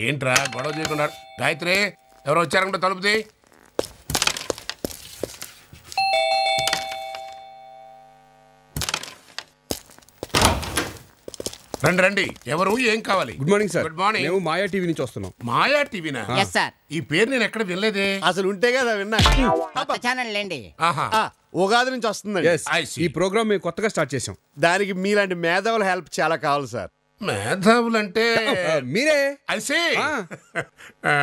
ఏంట్రా గొడవ చేయకుండా గాయత్రి ఎవరో వచ్చారంటే తలుపుది రండి రండి ఎవరు ఏం కావాలి good morning sir good morning మేము మాయా టీవీ నుంచి వస్తున్నాం మాయా టీవీనా ఎస్ సార్ ఈ పేరు నేను ఎక్కడ వినలేదే అసలు ఉంటే కదా విన్నా కొత్త ఛానల్ లేండి ఆహా ఆ, ఉగాది నుంచి వస్తుందండి Yes, I see. ఈ ప్రోగ్రామ్ మేము కొత్తగా స్టార్ట్ చేసాం దానికి మీలాంటి మేధావుల హెల్ప్ చాలా కావాలి సార్ మేధావులంటే ఆ, మీరే ఐసే ఆ.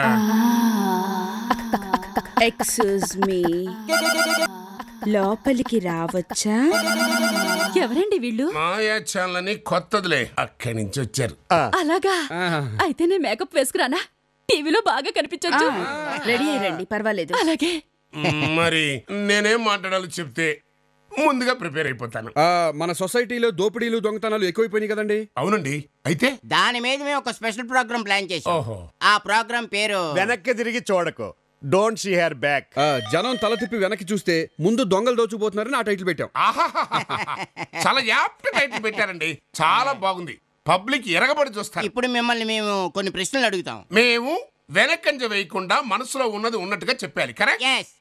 ఎక్స్క్యూజ్ మీ లోపలికి రావచ్చా ఎవరండి వీళ్ళు మాయా ఛానల్ అని కొత్తదిలే అక్కడి నుంచి వచ్చారు అలాగా ఆ. అయితే నేను మేకప్ వేసుకురానా టీవీలో బాగా కనిపించొచ్చు రెడీ అయ్యండి పర్వాలేదు అలాగే మరి నేనేం మాట్లాడాలో చెప్తే ముందుగా ప్రిపేర్ అయిపోతాను ఆ, మన సొసైటీలో దోపిడీలు దొంగతనాలు ఎక్కువైపోయినాయి కదండి అవునండి అయితే దాని మీద మేము ఒక స్పెషల్ ప్రోగ్రామ్ ప్లాన్ చేసాం ఓహో ఆ ప్రోగ్రామ్ పేరు వెనక్కి తిరిగి చూడకు డోంట్ షీ హెర్ బ్యాక్ ఆ, జనం తల తిప్పి వెనక్కి చూస్తే ముందు దొంగలు దోచుకుపోతున్నారని ఆ టైటిల్ పెట్టాం ఆహాహాహాహా. చాలా యాప్ట్ టైటిల్ పెట్టారండి చాలా బాగుంది పబ్లిక్ ఎరగబడి చూస్తారు ఇప్పుడు మిమ్మల్ని మేము కొన్ని ప్రశ్నలు అడుగుతాం మేము వెనకంజ వేయకుండా మనసులో ఉన్నది ఉన్నట్టుగా చెప్పాలి కరెక్ట్ ఎస్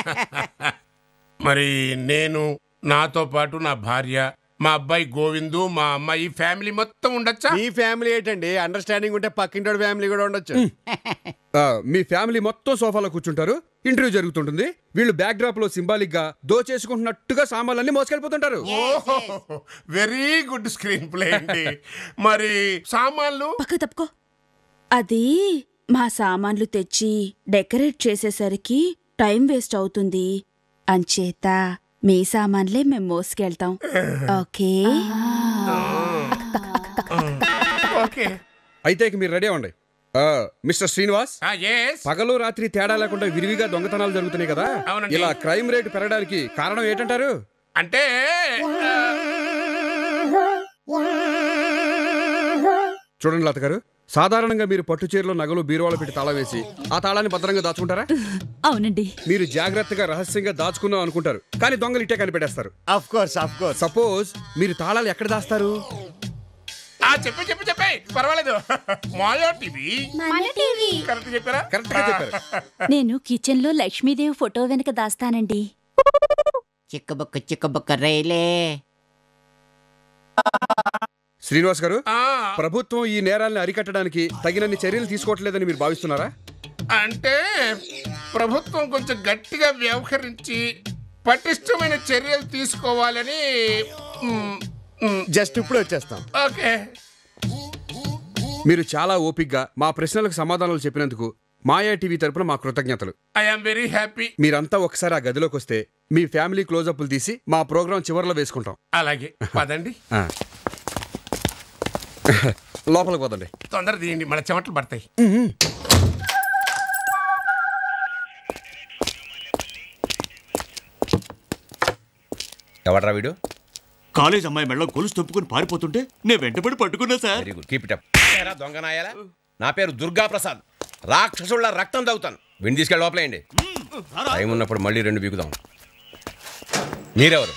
మరి నేను నాతో పాటు నా భార్య మా అబ్బాయి గోవిందు మా అమ్మాయి ఫ్యామిలీ మొత్తం ఉండొచ్చా మీ ఫ్యామిలీ ఏంటండి అండర్స్టాండింగ్ ఉంటే పక్కింటి ఫ్యామిలీ కూడా ఉండొచ్చు ఆ, మీ ఫ్యామిలీ మొత్తం సోఫాలో కూర్చుంటారు ఇంటర్వ్యూ జరుగుతుంటుంది వీళ్ళు బ్యాక్ డ్రాప్ లో సింబాలిక్ గా దోచేసుకుంటున్నట్టుగా సామాన్లన్నీ మోసుకెళ్ళిపోతుంటారు వెరీ గుడ్ స్క్రీన్ ప్లే అండి మరి సామాన్లు పక్క తప్పుకో అది మా సామాన్లు తెచ్చి డెకరేట్ చేసేసరికి టైం వేస్ట్ అవుతుంది అంచేత మీ సామాన్లే మేము మోసుకెళ్తాం ఓకే ఓకే అయితే ఇక మీరు రెడీ అవ్వండి ఆ, మిస్టర్ శ్రీనివాస్ ఎస్ పగలు రాత్రి తేడా లేకుండా విరివిగా దొంగతనాలు జరుగుతున్నాయి కదా అవునండి. ఇలా క్రైమ్ రేట్ పెరగడానికి కారణం ఏంటంటారు అంటే చూడండి లత గారు సాధారణంగా మీరు పట్టు చీరలో నగలు బీరువాలో పెట్టి తాళం వేసి ఆ తాళాన్ని భద్రంగా దాచుకుంటారా అవునండి మీరు జాగ్రత్తగా రహస్యంగా దాచుకుందాం అనుకుంటారు కానీ దొంగలు ఇట్టే కనిపెట్టేస్తారు of course of course suppose మీరు తాళాలు ఎక్కడ దాస్తారు ఆ చెప్పి చెప్పి చెప్పే పర్వాలేదు మాయా టీవీ కరెక్ట్ చెప్పారా కరెక్ట్ గా చెప్పారు నేను కిచెన్ లో లక్ష్మీదేవి ఫోటో వెనక దాస్తానండి చిక్కబుక్క చిక్కబుక్క రైలే శ్రీనివాస్ గారు ఆ, ప్రభుత్వం ఈ నేరాల్ని అరికట్టడానికి తగినన్ని చర్యలు తీసుకోవట్లేదని మీరు భావిస్తున్నారా అంటే ప్రభుత్వం కొంచెం గట్టిగా వ్యవహరించి పటిష్టమైన చర్యలు తీసుకోవాలని మ్, మ్, జస్ట్ ఇప్పుడు వచ్చేస్తాం ఓకే మీరు చాలా ఓపిగ్గా మా ప్రశ్నలకు సమాధానాలు చెప్పినందుకు మాయా టీవీ తరపున మా కృతజ్ఞతలు ఐ ఆమ్ వెరీ హ్యాపీ మీరంతా ఒకసారి ఆ గదిలోకి వస్తే మీ ఫ్యామిలీ క్లోజప్లు తీసి మా ప్రోగ్రాం చివరిలో వేసుకుంటాం అలాగే పదండి ఆ. లోపలికి పోదండి తొందర తీయండి మన చెమటలు పడతాయి ఎవడ్రా వీడు కాలేజ్ అమ్మాయి మెళ్ళ గొలుసు తప్పుకుని పారిపోతుంటే నేను వెంటబడి పట్టుకున్నా sir very good keep it up దొంగ నాయాలా నా పేరు దుర్గా ప్రసాద్ రాక్షసుళ్ళ రక్తం తాగుతాను విని తీసుకెళ్ళి లోపలేయండి టైం ఉన్నప్పుడు మళ్ళీ రెండు బీకుదాం మీరెవరు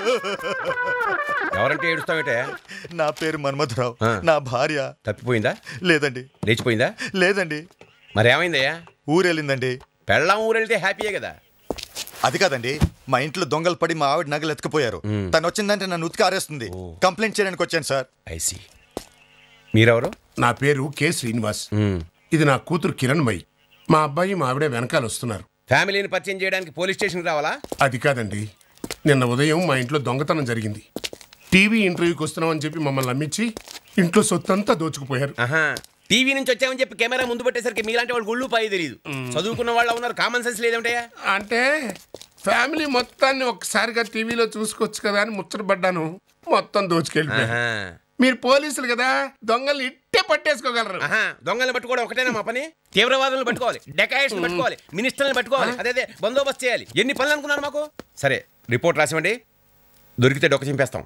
ఎవరంటే ఏడుస్తావేటే నా పేరు మన్మథరావు ఆ. నా భార్య తప్పిపోయిందా లేదండి లేచిపోయిందా లేదండి మరి ఏమైందయ్యా ఊరెళ్ళిందండి పెళ్ళాం ఊరెళ్తే హ్యాపీయే కదా అది కాదండి మా ఇంట్లో దొంగలు పడి మా ఆవిడ నగలు ఎత్తుకుపోయారు తను వచ్చిందంటే నన్ను ఉతికి ఆరేస్తుంది కంప్లైంట్ చేయడానికి వచ్చాను సార్ ఐసి మీరెవరు నా పేరు కె శ్రీనివాస్ మ్మ్. ఇది నా కూతురు కిరణ్మయి మా అబ్బాయి మా ఆవిడే వెనకాల వస్తున్నారు ఫ్యామిలీని పరిచయం చేయడానికి పోలీస్ స్టేషన్కి రావాలా అది కాదండి నిన్న ఉదయం మా ఇంట్లో దొంగతనం జరిగింది టీవీ ఇంటర్వ్యూకి వస్తున్నామని చెప్పి మమ్మల్ని నమ్మించి ఇంట్లో సొత్తంతా దోచుకుపోయారు ఆహా టీవీ నుంచి వచ్చామని చెప్పి కెమెరా ముందు పెట్టేసరికి మీలాంటి వాళ్ళు గుళ్ళు పాయి తెలియదు చదువుకున్న వాళ్ళు ఉన్నారు కామన్ సెన్స్ లేదంటయ్యా అంటే ఫ్యామిలీ మొత్తాన్ని ఒక్కసారిగా టీవీలో చూసుకోవచ్చు కదా అని ముచ్చటపడ్డాను మొత్తం దోచుకెళ్ళిపోయారు ఆహా. మీరు పోలీసులు కదా దొంగల్ని ఇట్టే పట్టేసుకోగలరు ఆహా దొంగల్ని పట్టుకోవడం ఒకటేనా మా పని తీవ్రవాదులను పట్టుకోవాలి డెకాయిట్స్ పట్టుకోవాలి మినిస్టర్ని పట్టుకోవాలి అదే అదే బందోబస్తు చేయాలి ఎన్ని పనులు అనుకున్నారు మాకు సరే రిపోర్ట్ రాసివ్వండి దొరికితే డొక్క చింపేస్తాం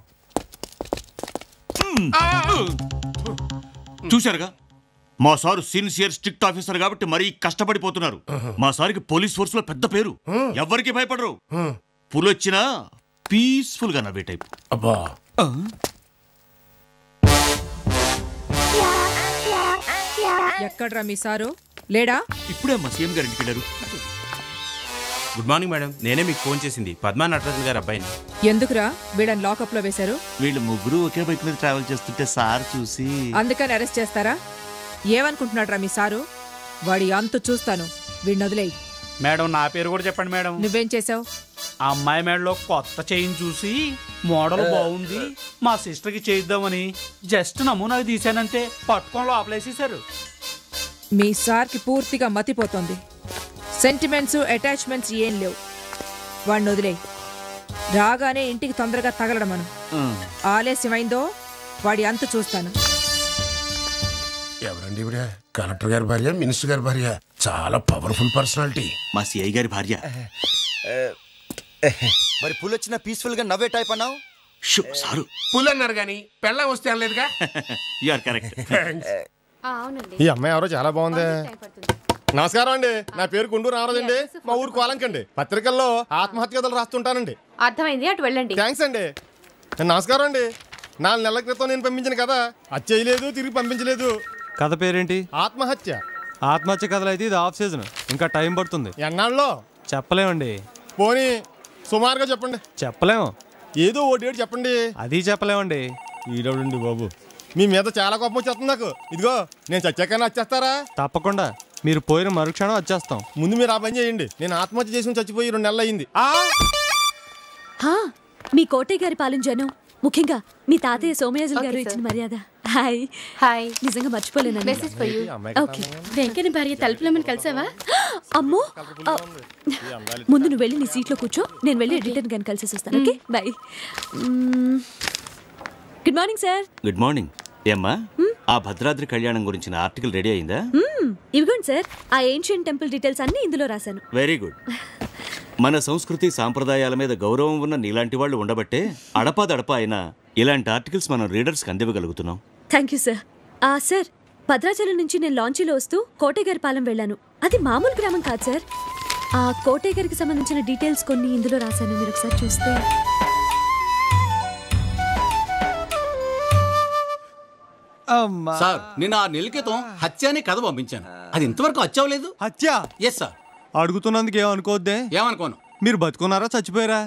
చూశారుగా మా సారు సిన్సియర్ స్ట్రిక్ట్ ఆఫీసర్ కాబట్టి మరీ కష్టపడిపోతున్నారు మా సార్కి పోలీస్ ఫోర్స్ లో పెద్ద పేరు ఎవరికి భయపడరు పులొచ్చినా పీస్ఫుల్ గా నవ్వే టైప్ అబ్బా ఎక్కడ్రా మీ సారు లేడా ఇప్పుడే అమ్మా సీఎం గారు ఇంటికి వెళ్ళారు గుడ్ మార్నింగ్ మేడం నేనే మీకు ఫోన్ చేసింది పద్మా నటరాజన్ గారు అబ్బాయిని ఎందుకురా వీళ్ళని లాకప్ లో వేశారు వీళ్ళు ముగ్గురు ఒకే బైక్ మీద ట్రావెల్ చేస్తుంటే సార్ చూసి అందుకని అరెస్ట్ చేస్తారా ఏమనుకుంటున్నాడ్రా మీ సారు వాడి అంతు చూస్తాను వీడిని వదిలేయి మేడం నా పేరు కూడా చెప్పండి మేడం నువ్వేం చేసావు ఆ అమ్మాయి మేడలో కొత్త చైన్ చూసి మోడల్ బాగుంది మా సిస్టర్కి చేయిద్దామని జస్ట్ నమూనాకి తీశానంటే పట్టుకొని లోపలేసేశారు మీ సార్కి పూర్తిగా మతిపోతుంది సెంటిమెంట్స్ అటాచ్మెంట్స్ ఏం లేవు వాడిని వదిలేయి రాగానే ఇంటికి తొందరగా తగలడం మనం ఆలస్యమైందో వాడి అంతు చూస్తాను ఎవరండి ఇవిడ కలెక్టర్ గారి భార్య మినిస్టర్ గారి భార్య చాలా పవర్ఫుల్ పర్సనాలిటీ మా సిఐ గారి భార్య మరి పుల్ వచ్చిన పీస్ఫుల్ గా నవ్వే టైప్ అన్నావు షూ, సారు పుల్ అన్నారు కానీ పెళ్ళం వస్తే అనలేదుగా యు ఆర్ కరెక్ట్ ఈ అమ్మాయి ఎవరో చాలా బాగుంది నమస్కారం అండి నా పేరు గుండూరు రామరాజు అండి మా ఊరు కోలంకండి పత్రికల్లో ఆత్మహత్య కథలు రాస్తుంటానండి అర్థమైంది అటు వెళ్ళండి థ్యాంక్స్ అండి నమస్కారం అండి నాలుగు నెలల క్రితం నేను పంపించిన కదా అది చేయలేదు తిరిగి పంపించలేదు కథ పేరేంటి ఆత్మహత్య ఆత్మహత్య కథలు అయితే ఇది ఆఫ్ సీజన్ ఇంకా టైం పడుతుంది ఎన్నాళ్ళలో చెప్పలేమండి పోనీ సుమారుగా చెప్పండి చెప్పలేము ఏదో ఓ డేట్ చెప్పండి అది చెప్పలేమండి ఈడవుడండి బాబు మీ మీద చాలా కోపం వచ్చేస్తుంది నాకు ఇదిగో నేను చచ్చాకన్నా వచ్చేస్తారా తప్పకుండా మీరు పోయిన మరుక్షణం వచ్చేస్తాం ముందు మీరు ఆ పని చేయండి నేను ఆత్మహత్య చేసి చచ్చిపోయి రెండు నెలలు అయింది హా, మీ కోటయ్య గారి పాలన జనం ముఖ్యంగా మీ తాతయ్య సోమయాజులు గారు Okay, ఇచ్చిన sir. మర్యాద హాయ్ హాయ్ నిజంగా మర్చిపోలేను message for you okay Venkanna భార్య తలుపులమ్మని కలిసావా అమ్మో ఆ, ముందు నువ్వు వెళ్ళి నీ సీట్లో కూర్చో నేను వెళ్ళి ఎడిటర్ గారిని కలిసేసి వస్తాను okay bye good morning sir good morning ఏమ్మా ఆ భద్రాద్రి కళ్యాణం గురించిన ఆర్టికల్ రెడీ అయిందా ఇవిగోండి సార్ ఆ ఏన్షియన్ టెంపుల్ డీటెయిల్స్ అన్ని ఇందులో రాశాను వెరీ గుడ్ మన సంస్కృతి సాంప్రదాయాల మీద గౌరవం ఉన్న నీలాంటి వాళ్ళు ఉండబట్టే అడపాదడపా అయినా ఇలాంటి ఆర్టికల్స్ మనం రీడర్స్కి అందివ్వగలుగుతున్నాం థ్యాంక్ యూ సార్ ఆ సార్ భద్రాచలం నుంచి నేను లాంచీలో వస్తూ కోటయ్య గారి పాలెం వెళ్ళాను అది మామూలు గ్రామం కాదు సార్ ఆ కోటయ్య గారికి సంబంధించిన డీటెయిల్స్ కొన్ని ఇందులో రాశాను మీరు ఒకసారి చూస్తే సార్ నేను ఆ నెల క్రితం హత్య అనే కథ పంపించాను అది ఇంతవరకు వచ్చావలేదు హత్య ఎస్ సార్ అడుగుతున్నందుకు ఏమనుకోవద్దే ఏమనుకోను మీరు బతుకున్నారా చచ్చిపోయారా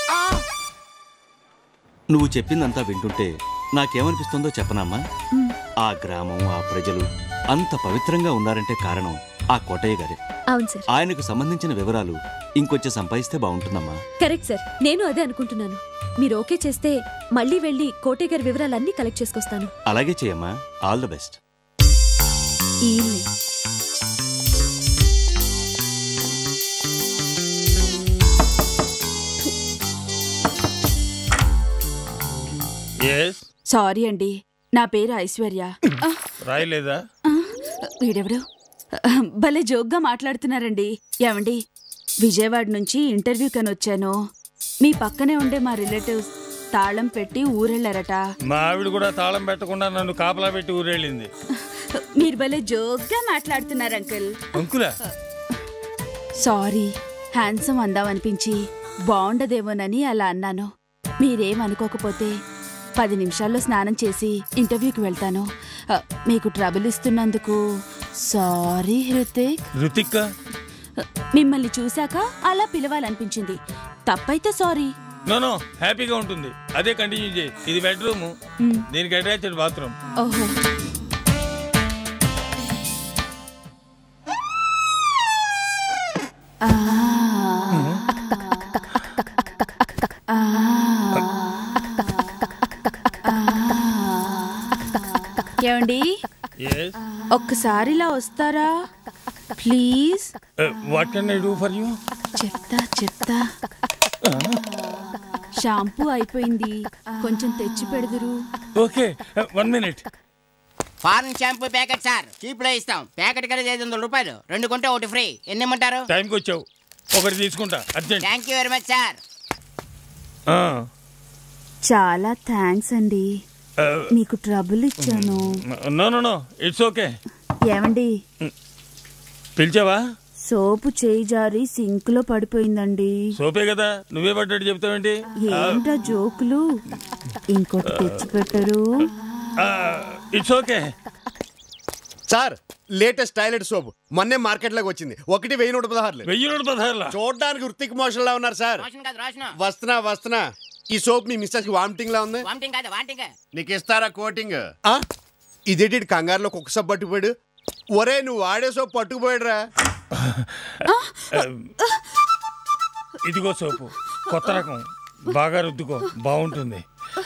నువ్వు చెప్పిందంతా వింటుంటే నాకేమనిపిస్తుందో చెప్పనమ్మా ఆ గ్రామం ఆ ప్రజలు అంత పవిత్రంగా ఉన్నారంటే కారణం ఆ కోటయ్య గారే అవును సార్ ఆయనకు సంబంధించిన వివరాలు ఇంకొంచెం సంపాదిస్తే బాగుంటుందమ్మా కరెక్ట్ సార్ నేను అదే అనుకుంటున్నాను మీరు ఓకే చేస్తే మళ్ళీ వెళ్ళి కోటయ్య గారి వివరాలన్నీ కలెక్ట్ చేసుకొస్తాను అలాగే చేయమ్మా ఆల్ ద బెస్ట్ ఈయన్నే. సారీ అండి నా పేరు ఐశ్వర్య ఆ, రాయలేదా ఆ, వీడెవడు భలే జోక్గా మాట్లాడుతున్నారండి ఏమండి విజయవాడ నుంచి ఇంటర్వ్యూ కని వచ్చాను మీ పక్కనే ఉండే మా రిలేటివ్స్ తాళం పెట్టి ఊరెళ్ళారట మా ఆవిడ కూడా తాళం పెట్టకుండా నన్ను కాపలా పెట్టి ఊరేళ్ళింది మీరు భలే జోక్గా మాట్లాడుతున్నారు అంకుల్ అంకులా సారీ హ్యాండ్సమ్ అందామనిపించి బాగుండదేమోనని అలా అన్నాను మీరేమనుకోకపోతే పది నిమిషాల్లో స్నానం చేసి ఇంటర్వ్యూకి వెళ్తాను ఆ, మీకు ట్రబుల్ ఇస్తున్నందుకు సారీ హృతిక్ రుతిక్ మిమ్మల్ని చూశాక అలా పిలవాలనిపించింది తప్పైతే సారీ నో నో హ్యాపీగా ఉంటుంది అదే కంటిన్యూ చేయి ఇది బెడ్రూమ్ మ్. దీనికి అటాచ్డ్ బాత్రూమ్ ఓహో ఆ. ఆ. ఏమండి ఒక్కసారి ఇలా వస్తారా please what can I do for you చెప్తా చెప్తా షాంపూ అయిపోయింది కొంచెం తెచ్చి పెడుదురు okay one minute foreign shampoo packet sir cheap లో ఇస్తాం ప్యాకెట్ కలిసి ఐదు వందల రూపాయలు రెండు కొంటే ఒకటి ఫ్రీ ఎన్ని ఇమ్మంటారు టైంకి వచ్చావు ఒకటి తీసుకుంటా urgent thank you very much sir చాలా థ్యాంక్స్ అండి మీకు ట్రబుల్ ఇచ్చాను no no no it's okay ఏమండి పిలిచావా సోపు చేయి జారి సింక్ లో పడిపోయిందండి సోపే కదా నువ్వే పడ్డట్టు చెప్తావేంటి ఏంటా జోకులు ఇంకోటి తెచ్చి పెట్టరు it's okay sir latest toilet soap మొన్నే మార్కెట్ లోకి వచ్చింది ఒకటి వెయ్యి నూట పదహారులు వెయ్యి నూట పదహారులా? చూడడానికి వృత్తికి మోషన్ లా ఉన్నారు సార్ రోషన్ కాదు రోషన్ వస్తున్నా వస్తున్నా ఈ సోప్ మీ మిస్సెస్ కి వామిటింగ్ లా ఉంది వామిటింగ్ కాదు వామిటింగ్ నీకు ఇస్తారా కోటింగ్ ఇదేంటి ఈడు కంగారులో కుక్క సబ్బు పట్టుకుపోయాడు ఒరే నువ్వు వాడే సోప్ పట్టుకుపోయాడురా ఇదిగో సోపు కొత్త రకం బాగా రుద్దుకో బాగుంటుంది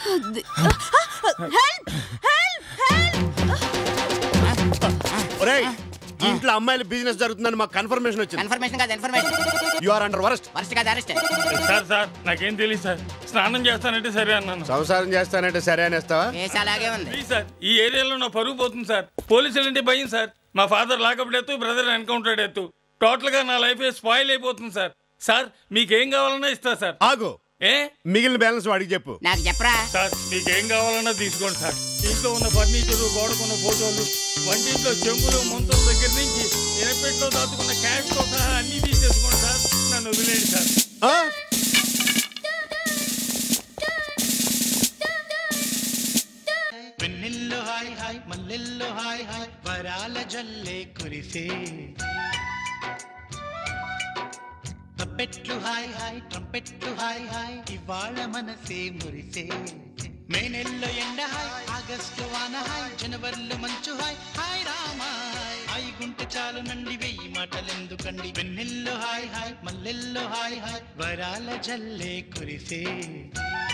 ఒరేయ్ ఈ ఇంట్లో అమ్మాయిల బిజినెస్ జరుగుతుందని మాకు కన్ఫర్మేషన్ వచ్చింది కన్ఫర్మేషన్ కాదు information you are under worst worst కాదు అరెస్ట్ సార్ సార్ నాకేం తెలియదు సార్ స్నానం చేస్తానంటే సరే అన్నాను సంసారం చేస్తానంటే సరే అనేస్తావా కేసు అలాగే ఉంది ప్లీజ్ సార్ ఈ ఏరియాలో నా పరుగు పోతుంది సార్ పోలీసులు అంటే భయం సార్ మా ఫాదర్ లాకప్ ఎత్తు బ్రదర్ ఎన్కౌంటర్ ఎత్తు టోటల్ గా నా లైఫ్ స్పాయిల్ అయిపోతుంది సార్ సార్ మీకేం కావాలన్నా ఇస్తా సార్ ఆగు ఏ మిగిలిన బ్యాలెన్స్ వాడికి చెప్పు నాకు చెప్పరా సార్ మీకేం కావాలన్నా తీసుకోండి సార్ ఇంట్లో ఉన్న ఫర్నిచర్ గోడకున్న ఫోటోలు వంటింట్లో చెంబులు ముంతల దగ్గర నుంచి ఎనపెట్లో దాచుకున్న క్యాష్ తో సహా అన్ని తీసేసుకోండి సార్ నన్ను వదిలేయండి సార్ వెన్నెల్లో హాయ్ హాయ్ మల్లెల్లో హాయ్ హాయ్ వరాల జల్లే కురిసే తప్పెట్లు హాయ్ హాయ్ ట్రంపెట్లు హాయ్ హాయ్ ఇవాళ మనసే మురిసే మే నెలలో ఎండ హాయ్ ఆగస్టు వాన హాయ్ జనవరిలో మంచు హాయ్ హాయ్ రామా హాయ్ గుంటె చాలు నండి వెయ్యి మాటలెందుకండి వెన్నెల్లో హాయ్ హాయ్ మల్లెల్లో హాయ్ హాయ్ వరాల జల్లే కురిసే